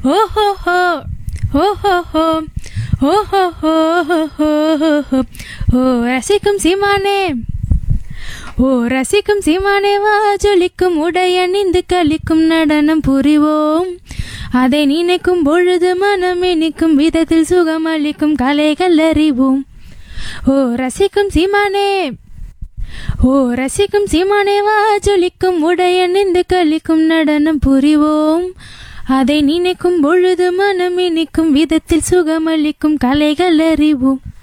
ஓஹோஹோ ஓஹோஹோ ஓஹோஹோ ஓ ரசிக்கும் சீமானே ஓ ரசிக்கும் சீமானே வா ஜொலிக்கும் உடை அணிந்து கலிக்கும் நடனம் புரிவோம் அதை நினைக்கும் பொழுது மனம் இனிக்கும் விதத்தில் சுகம் அளிக்கும் கலைகள் அறிவோம் ஓ ரசிக்கும் சீமானே ஓ ரசிக்கும் சீமானே வா ஜொலிக்கும் உடை அணிந்து கலிக்கும் நடனம் புரிவோம் அதை நினைக்கும் பொழுது மனம் இனிக்கும் விதத்தில் சுகமளிக்கும் கலைகள் அறிவோம்